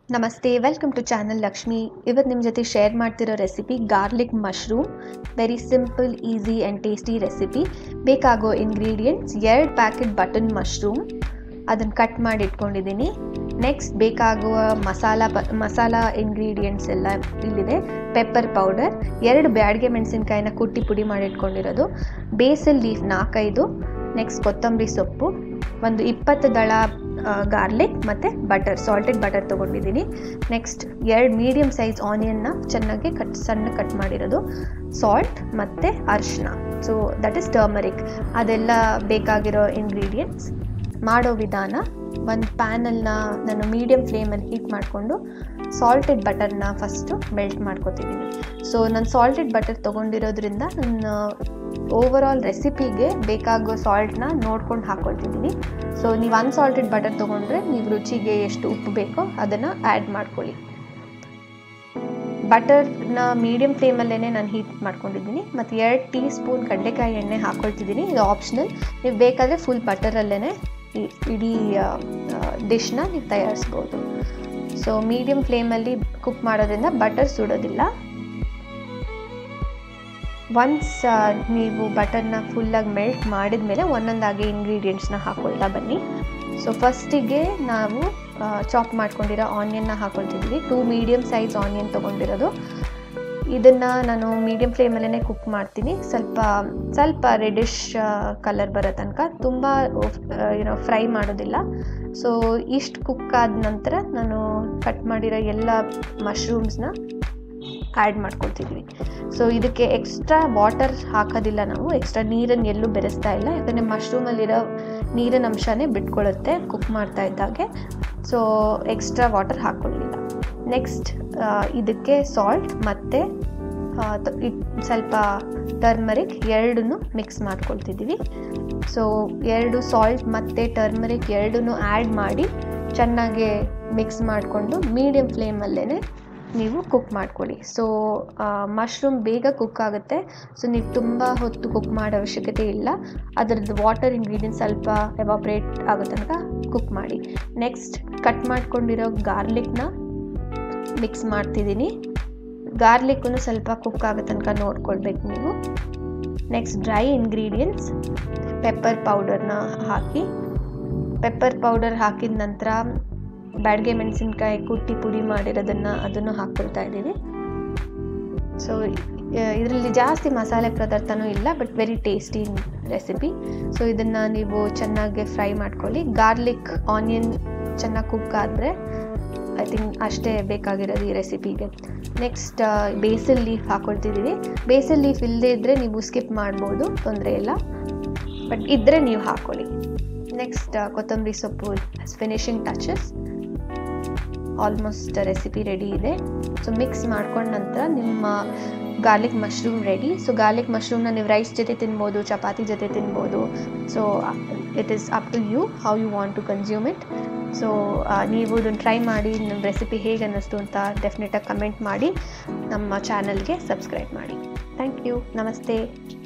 ನಮಸ್ತೆ welcome to channel Lakshmi ಇವತ್ತು ನಿಮ್ಮ ಜೊತೆ ಶೇರ್ ಮಾಡ್ತಿರೋ recipe garlic mushroom very simple easy and tasty recipe ಬೇಕಾಗೋ ಇಂಗ್ರೀಡಿಯೆಂಟ್ಸ್ ಎರಡು ಪ್ಯಾಕೆಟ್ ಬಟನ್ ಮಶ್ರೂಮ್ ಅದನ್ನು ಕಟ್ ಮಾಡಿ ಇಟ್ಕೊಂಡಿದ್ದೀನಿ ನೆಕ್ಸ್ಟ್ ಬೇಕಾಗುವ ಮಸಾಲ ಪ ಮಸಾಲ ಇಂಗ್ರೀಡಿಯೆಂಟ್ಸ್ ಎಲ್ಲ ಇಲ್ಲಿದೆ ಪೆಪ್ಪರ್ ಪೌಡರ್ ಎರಡು ಬ್ಯಾಡಿಗೆ ಮೆಣಸಿನ್ಕಾಯಿನ ಕುಟ್ಟಿ ಪುಡಿ ಮಾಡಿ ಇಟ್ಕೊಂಡಿರೋದು ಬೇಸಲ್ ಲೀಫ್ ನಾಲ್ಕೈದು ನೆಕ್ಸ್ಟ್ ಕೊತ್ತಂಬರಿ ಸೊಪ್ಪು ಒಂದು ಇಪ್ಪತ್ತು ದಳ ಗಾರ್ಲಿಕ್ ಮತ್ತು ಬಟರ್ ಸಾಲ್ಟೆಡ್ ಬಟರ್ ತೊಗೊಂಡಿದ್ದೀನಿ ನೆಕ್ಸ್ಟ್ ಎರಡು ಮೀಡಿಯಮ್ ಸೈಜ್ ಆನಿಯನ್ನ ಚೆನ್ನಾಗಿ ಕಟ್ ಸಣ್ಣ ಕಟ್ ಮಾಡಿರೋದು ಸಾಲ್ಟ್ ಮತ್ತು ಅರಿಶಿನ ಸೊ ದಟ್ ಇಸ್ ಟರ್ಮರಿಕ್ ಅದೆಲ್ಲ ಬೇಕಾಗಿರೋ ಇಂಗ್ರೀಡಿಯೆಂಟ್ಸ್ ಮಾಡೋ ವಿಧಾನ ಒಂದು ಪ್ಯಾನಲ್ನ ನಾನು ಮೀಡಿಯಮ್ ಫ್ಲೇಮಲ್ಲಿ ಹೀಟ್ ಮಾಡಿಕೊಂಡು ಸಾಲ್ಟೆಡ್ ಬಟರ್ನ ಫಸ್ಟು ಮೆಲ್ಟ್ ಮಾಡ್ಕೊತಿದ್ದೀನಿ ಸೊ ನಾನು ಸಾಲ್ಟೆಡ್ ಬಟರ್ ತೊಗೊಂಡಿರೋದ್ರಿಂದ ನನ್ನ ಓವರ್ ಆಲ್ ರೆಸಿಪಿಗೆ ಬೇಕಾಗೋ ಸಾಲ್ಟ್ನ ನೋಡ್ಕೊಂಡು ಹಾಕ್ಕೊಳ್ತಿದ್ದೀನಿ ಸೊ ನೀವು ಅನ್ಸಾಲ್ಟೆಡ್ ಬಟರ್ ತೊಗೊಂಡ್ರೆ ನೀವು ರುಚಿಗೆ ಎಷ್ಟು ಉಪ್ಪು ಬೇಕೋ ಅದನ್ನು ಆ್ಯಡ್ ಮಾಡ್ಕೊಳ್ಳಿ ಬಟರ್ನ ಮೀಡಿಯಮ್ ಫ್ಲೇಮಲ್ಲೇ ನಾನು ಹೀಟ್ ಮಾಡ್ಕೊಂಡಿದ್ದೀನಿ ಮತ್ತು ಎರಡು ಟೀ ಸ್ಪೂನ್ ಕಡಲೆಕಾಯಿ ಎಣ್ಣೆ ಹಾಕ್ಕೊಳ್ತಿದ್ದೀನಿ ಇದು ಆಪ್ಷನಲ್ ನೀವು ಬೇಕಾದರೆ ಫುಲ್ ಬಟರಲ್ಲೇ ಈ ಇಡೀ ಡಿಶ್ನ ನೀವು ತಯಾರಿಸ್ಬೋದು ಸೊ ಮೀಡಿಯಮ್ ಫ್ಲೇಮಲ್ಲಿ ಕುಕ್ ಮಾಡೋದ್ರಿಂದ ಬಟರ್ ಸುಡೋದಿಲ್ಲ ಒನ್ಸ್ ನೀವು ಬಟರ್ನ ಫುಲ್ಲಾಗಿ ಮೆಲ್ಟ್ ಮಾಡಿದ ಮೇಲೆ ಒಂದೊಂದಾಗಿ ಇಂಗ್ರೀಡಿಯೆಂಟ್ಸ್ನ ಹಾಕ್ಕೊಳ್ತಾ ಬನ್ನಿ ಸೊ ಫಸ್ಟಿಗೆ ನಾವು ಚಾಪ್ ಮಾಡ್ಕೊಂಡಿರೋ ಆನಿಯನ್ನ ಹಾಕ್ಕೊಳ್ತಿದ್ವಿ ಟೂ ಮೀಡಿಯಮ್ ಸೈಜ್ ಆನಿಯನ್ ತೊಗೊಂಡಿರೋದು ಇದನ್ನು ನಾನು ಮೀಡಿಯಮ್ ಫ್ಲೇಮಲ್ಲೇ ಕುಕ್ ಮಾಡ್ತೀನಿ ಸ್ವಲ್ಪ ಸ್ವಲ್ಪ ರೆಡಿಶ್ ಕಲರ್ ಬರೋ ತನಕ ತುಂಬ ಏನೋ ಫ್ರೈ ಮಾಡೋದಿಲ್ಲ ಸೊ ಇಷ್ಟು ಕುಕ್ ಆದ ನಂತರ ನಾನು ಕಟ್ ಮಾಡಿರೋ ಎಲ್ಲ ಮಶ್ರೂಮ್ಸ್ನ ಆ್ಯಡ್ ಮಾಡ್ಕೊಳ್ತಿದ್ವಿ ಸೊ ಇದಕ್ಕೆ ಎಕ್ಸ್ಟ್ರಾ ವಾಟರ್ ಹಾಕೋದಿಲ್ಲ ನಾವು ಎಕ್ಸ್ಟ್ರಾ ನೀರನ್ನು ಎಲ್ಲೂ ಬೆರೆಸ್ತಾ ಇಲ್ಲ ಯಾಕಂದರೆ ಮಶ್ರೂಮಲ್ಲಿರೋ ನೀರಿನ ಅಂಶನೇ ಬಿಟ್ಕೊಳ್ಳುತ್ತೆ ಕುಕ್ ಮಾಡ್ತಾ ಇದ್ದಾಗೆ ಸೊ ಎಕ್ಸ್ಟ್ರಾ ವಾಟರ್ ಹಾಕ್ಕೊಳ್ಳಿಲ್ಲ ನೆಕ್ಸ್ಟ್ ಇದಕ್ಕೆ ಸಾಲ್ಟ್ ಮತ್ತು ಸ್ವಲ್ಪ ಟರ್ಮರಿಕ್ ಎರಡನ್ನೂ ಮಿಕ್ಸ್ ಮಾಡ್ಕೊಳ್ತಿದ್ದೀವಿ ಸೊ ಎರಡು ಸಾಲ್ಟ್ ಮತ್ತು ಟರ್ಮರಿಕ್ ಎರಡನ್ನೂ ಆ್ಯಡ್ ಮಾಡಿ ಚೆನ್ನಾಗಿ ಮಿಕ್ಸ್ ಮಾಡಿಕೊಂಡು ಮೀಡಿಯಮ್ ಫ್ಲೇಮಲ್ಲೇ ನೀವು ಕುಕ್ ಮಾಡ್ಕೊಳ್ಳಿ ಸೊ ಮಶ್ರೂಮ್ ಬೇಗ ಕುಕ್ ಆಗುತ್ತೆ ಸೊ ನೀವು ತುಂಬ ಹೊತ್ತು ಕುಕ್ ಮಾಡೋ ಅವಶ್ಯಕತೆ ಇಲ್ಲ ಅದರದ್ದು ವಾಟರ್ ಇಂಗ್ರೀಡಿಯೆಂಟ್ ಸ್ವಲ್ಪ ಎವಾಪ್ರೇಟ್ ಆಗೋ ತನಕ ಕುಕ್ ಮಾಡಿ ನೆಕ್ಸ್ಟ್ ಕಟ್ ಮಾಡ್ಕೊಂಡಿರೋ ಗಾರ್ಲಿಕ್ನ ಮಿಕ್ಸ್ ಮಾಡ್ತಿದ್ದೀನಿ ಗಾರ್ಲಿಕ್ಕೂ ಸ್ವಲ್ಪ ಕುಕ್ ಆಗೋ ತನಕ ನೋಡ್ಕೊಳ್ಬೇಕು ನೀವು ನೆಕ್ಸ್ಟ್ ಡ್ರೈ ಇಂಗ್ರೀಡಿಯೆಂಟ್ಸ್ ಪೆಪ್ಪರ್ ಪೌಡರ್ನ ಹಾಕಿ ಪೆಪ್ಪರ್ ಪೌಡರ್ ಹಾಕಿದ ನಂತರ ಬ್ಯಾಡ್ಗೆ ಮೆಣಸಿನ್ಕಾಯಿ ಕುಟ್ಟಿ ಪುಡಿ ಮಾಡಿರೋದನ್ನು ಅದನ್ನು ಹಾಕ್ಕೊಳ್ತಾ ಇದ್ದೀವಿ ಸೊ ಇದರಲ್ಲಿ ಜಾಸ್ತಿ ಮಸಾಲೆ ಪದಾರ್ಥನೂ ಇಲ್ಲ but very tasty recipe so ಇದನ್ನು ನೀವು ಚೆನ್ನಾಗಿ ಫ್ರೈ ಮಾಡ್ಕೊಳ್ಳಿ ಗಾರ್ಲಿಕ್ ಆನಿಯನ್ ಚೆನ್ನಾಗಿ ಕುಕ್ ಆದರೆ ಐ ಥಿಂಕ್ ಅಷ್ಟೇ ಬೇಕಾಗಿರೋದು ಈ ರೆಸಿಪಿಗೆ ನೆಕ್ಸ್ಟ್ ಬೇಸಲ್ ಲೀಫ್ ಹಾಕ್ಕೊಳ್ತಿದ್ದೀವಿ ಬೇಸಲ್ ಲೀಫ್ ಇಲ್ಲದೇ ಇದ್ದರೆ ನೀವು ಸ್ಕಿಪ್ ಮಾಡ್ಬೋದು ತೊಂದರೆ ಇಲ್ಲ ಬಟ್ ಇದ್ದರೆ ನೀವು ಹಾಕ್ಕೊಳ್ಳಿ ನೆಕ್ಸ್ಟ್ ಕೊತ್ತಂಬರಿ ಸೊಪ್ಪು finishing touches almost recipe ready ಇದೆ ಸೊ ಮಿಕ್ಸ್ ಮಾಡ್ಕೊಂಡ ನಂತರ ನಿಮ್ಮ garlic mushroom ready so garlic ಮಶ್ರೂಮ್ನ ನೀವು ರೈಸ್ ಜೊತೆ ತಿನ್ಬೋದು ಚಪಾತಿ ಜೊತೆ ತಿನ್ಬೋದು so it is up to you how you want to consume it so ನೀವು ಇದನ್ನು ಟ್ರೈ ಮಾಡಿ ನಿಮ್ಮ ರೆಸಿಪಿ ಹೇಗೆ ಅನ್ನಿಸ್ತು ಅಂತ ಡೆಫಿನೆಟಾಗಿ ಕಮೆಂಟ್ ಮಾಡಿ ನಮ್ಮ ಚಾನಲ್ಗೆ ಸಬ್ಸ್ಕ್ರೈಬ್ ಮಾಡಿ ಥ್ಯಾಂಕ್ ಯು ನಮಸ್ತೆ